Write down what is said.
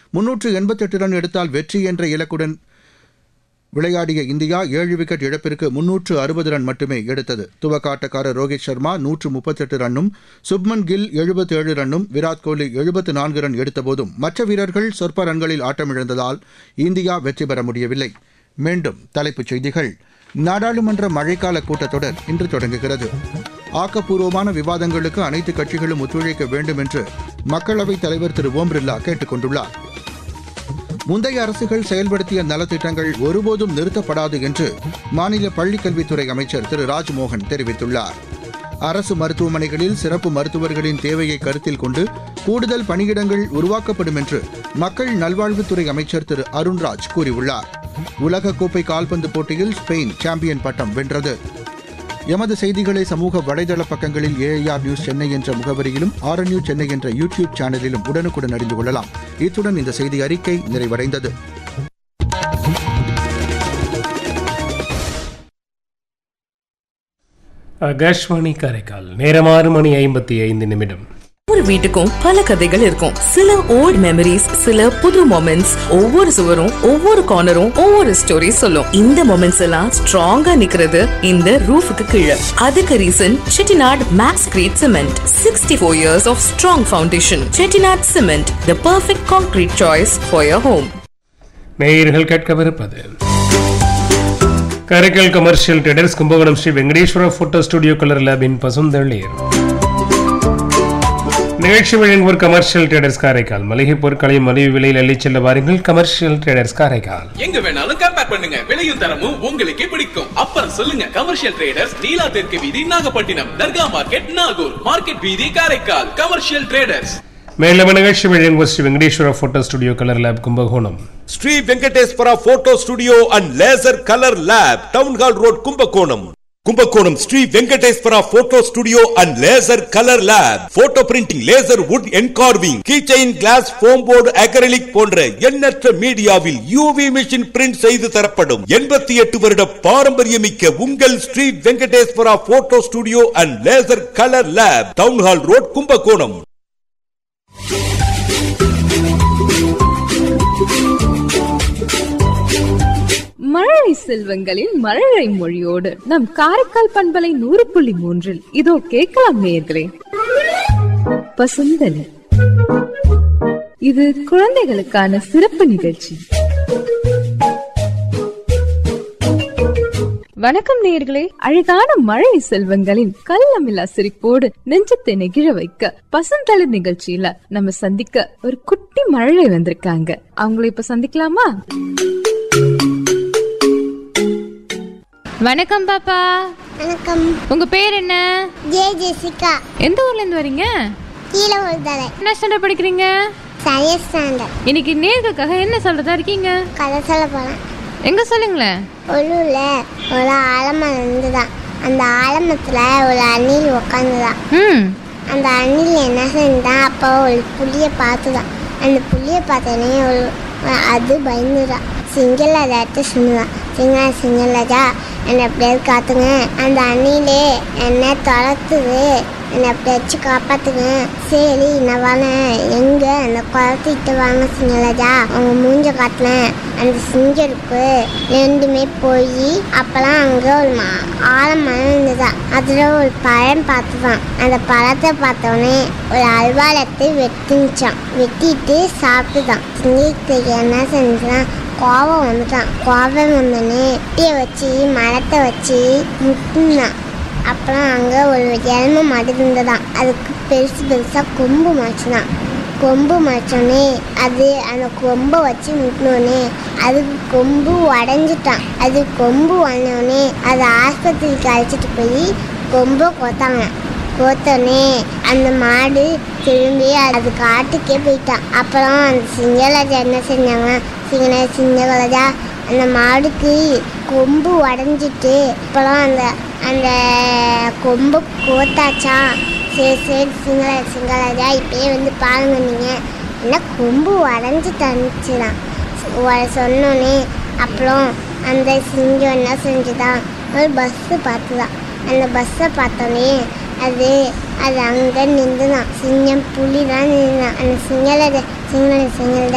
முன்னூற்று எண்பத்தெட்டு ரன் எடுத்தால் வெற்றி என்ற இலக்குடன் விளையாடிய இந்தியா ஏழு விக்கெட் இழப்பிற்கு முன்னூற்று அறுபது ரன் மட்டுமே எடுத்தது துவக்க ஆட்டக்காரர் ரோஹித் சர்மா நூற்று முப்பத்தெட்டு ரன்னும் சுப்மன் கில் எழுபத்தேழு ரன்னும் விராட் கோலி எழுபத்து நான்கு ரன் எடுத்தபோதும் மற்ற வீரர்கள் சொற்ப ரன்களில் ஆட்டமிழந்ததால் இந்தியா வெற்றி பெற முடியவில்லை மீண்டும் தலைப்புச் செய்திகள் நாடாளுமன்ற மழைக்கால கூட்டத்தொடர் இன்று தொடங்குகிறது ஆக்கப்பூர்வமான விவாதங்களுக்கு அனைத்து கட்சிகளும் ஒத்துழைக்க வேண்டும் என்று மக்களவைத் தலைவர் திரு ஓம் பிர்லா கேட்டுக் கொண்டுள்ளார் முந்தைய அரசுகள் செயல்படுத்திய நலத்திட்டங்கள் ஒருபோதும் நிறுத்தப்படாது என்று மாநில பள்ளிக்கல்வித்துறை அமைச்சர் திரு ராஜ்மோகன் தெரிவித்துள்ளார் அரசு மருத்துவமனைகளில் சிறப்பு மருத்துவர்களின் தேவையை கருத்தில் கொண்டு கூடுதல் பணியிடங்கள் உருவாக்கப்படும் என்று மக்கள் நல்வாழ்வுத்துறை அமைச்சர் திரு அருண்ராஜ் கூறியுள்ளார் உலகக்கோப்பை கால்பந்து போட்டியில் ஸ்பெயின் சாம்பியன் பட்டம் வென்றது எமது செய்திகளை சமூக வலைதள பக்கங்களில் ஏஐஆர் நியூஸ் சென்னை என்ற முகவரியிலும் ஆர்என்யூ சென்னை என்ற யூடியூப் சேனலிலும் உடனுக்குடன் அறிந்து கொள்ளலாம் இத்துடன் இந்த செய்தி அறிக்கை நிறைவடைந்தது ஆகாஷ்வாணி காரைக்கால் நேரம் ஆறு மணி ஐம்பத்தி ஐந்து நிமிடம் ஒவ்வொரு வீட்டுக்கும் பல கதைகள் இருக்கும் சில ஓல்ட் மெமரிஸ் சில புது மொமெண்ட்ஸ் ஒவ்வொரு சுவரும் ஒவ்வொரு கார்னரும் ஒவ்வொரு ஸ்டோரி சொல்லும் இந்த மொமெண்ட்ஸ் எல்லாம் ஸ்ட்ராங்கா நிக்கிறது இந்த ரூஃபுக்கு கீழே அதுக்கு reason Chettinad Maxcrete cement sixty four years of strong foundation Chettinad cement the perfect concrete choice for your home நேயர்கள் கேட்கவிருப்பது Karaikal commercial traders Kumbakonam Sri Venkateswara photo studio colour லேபின் பசுந்தளிர் நிகழ்ச்சி வழங்குவோர் கமர்ஷியல் ட்ரேடர்ஸ் காரைக்கால் மளிகை பொருட்களை மலிவு விலையில் அள்ளிச் செல்ல வாருங்கள் கமர்ஷியல் ட்ரேடர்ஸ் காரைக்கால் எங்க வேணாலும் கம்பேர் பண்ணுங்க விலையும் தரமும் உங்களுக்கே பிடிக்கும் அப்புறம் சொல்லுங்க கமர்ஷியல் ட்ரேடர்ஸ் நீலா தெற்கு வீதி நாகப்பட்டினம் தர்கா மார்க்கெட் நாகூர் மார்க்கெட் வீதி காரைக்கால் கமர்ஷியல் ட்ரேடர்ஸ் மேலும் நிகழ்ச்சி வழங்குவோர் Sri Venkateswara photo studio colour lab Kumbakonam Sri Venkateswara photo studio and laser colour lab town hall road Kumbakonam Kumbakonam Sri Venkateswara photo studio and laser colour lab photo printing laser wood engraving keychain glass foam board acrylic போன்ற எண்ணற்ற மீடியாவில் UV machine print செய்து தரப்படும் எண்பத்தி எட்டு வருட பாரம்பரியமிக்க உங்கள் Sri Venkateswara photo studio and laser colour lab town hall road Kumbakonam மழலை செல்வங்களின் மழலை மொழியோடு நம் காரைக்கால் பண்பலை நூறு புள்ளி மூன்றில் இதோ கேட்கலாம் நேயர்களே பசுந்தலி இது குழந்தைகளுக்கான சிறப்பு நிகழ்ச்சி வணக்கம் நேயர்களே அழகான மழை செல்வங்களின் கள்ளமில்லா சிரிப்போடு நெஞ்சத்தை நெகிழ வைக்க பசுந்தளிர் நிகழ்ச்சியில நம்ம சந்திக்க ஒரு குட்டி மழலை வந்திருக்காங்க அவங்கள இப்ப சந்திக்கலாமா வணக்கம் பாப்பா வணக்கம் உங்க பேர் என்ன ஜே ஜெசிகா எந்த ஊர்ல இருந்து வரீங்க கீழே விழுதலை என்ன ஸ்டாண்டர்ட் படிக்கிறீங்க சயின்ஸ் ஸ்டாண்டர்ட் இன்னைக்கு நேர்களுக்காக என்ன சொல்றதா இருக்கீங்க கதை சொல்ல போகிறேன் எங்க சொல்லுங்களேன் உள்ளூரில் ஒரு ஆலமரம் இருந்துதான் அந்த ஆலமரத்தில் ஒரு அணில் உக்காந்துதான் ம் அந்த அணில் என்ன செஞ்சான் அப்போ ஒரு புளியை பார்த்துதான் அந்த புளியை பார்த்தோன்னே ஒரு அது பயந்துதான் சிங்கலாஜாட்ட சொன்னதான் சிங்களா சிங்கலாஜா என்னை எப்படியாவது காத்துங்க அந்த அணிலே என்ன துரத்துது என்னை எப்படியாச்சும் காப்பாத்துங்க சரி நான் வரேன் எங்க அந்த குளத்திட்டு வாங்க சிங்கலாஜா அவங்க மூஞ்ச காட்டினேன் அந்த சிங்கருக்கு ரெண்டுமே போய் அப்பெல்லாம் அங்கே ஒரு ம- ஆலமரம் இருந்ததா அதில் ஒரு பழம் பார்த்துதான் அந்த பழத்தை பார்த்தோன்னே ஒரு அல்வாலத்தை வெட்டிச்சான் வெட்டிட்டு சாப்பிட்டுதான் சிங்கத்துக்கு என்ன செஞ்சான் கோவம் வந்துட்டான் கோவம் வந்தோடனே குட்டியை வச்சு மரத்தை வச்சு முட்டினான் அப்புறம் அங்கே ஒரு எருமை மாடு இருந்ததாம் அதுக்கு பெருசு பெருசாக கொம்பு மாச்சுதான் கொம்பு மாச்சோடனே அது அந்த கொம்பை வச்சு முட்டினோடனே அதுக்கு கொம்பு உடஞ்சிட்டான் அது கொம்பு வந்தோடனே அது ஆஸ்பத்திரிக்கு அழைச்சிட்டு போய் கொம்பை கொத்தாங்க கோத்தோடனே அந்த மாடு திரும்பி அது காட்டுக்கே போயிட்டான் அப்புறம் அந்த சிங்கராஜா என்ன செஞ்சாங்க சிங்கன சிங்கராஜா அந்த மாடுக்கு கொம்பு உடஞ்சிட்டு அப்புறம் அந்த அந்த கொம்பு கோத்தாச்சா சரி சரி சிங்கள சிங்கராஜா இப்பயே வந்து பாருங்க நீங்கள் என்ன கொம்பு உடஞ்சி தந்துச்சுதான் சொன்னோன்னே அப்புறம் அந்த சிங்கம் என்ன செஞ்சுதான் ஒரு பஸ்ஸு பார்த்துதான் அந்த பஸ்ஸை பார்த்தோன்னே அது அது அங்கே நின்றுதான் சிங்கம் புலி தான் நின்றுதான் அந்த சிங்கள சிங்கள சிங்கள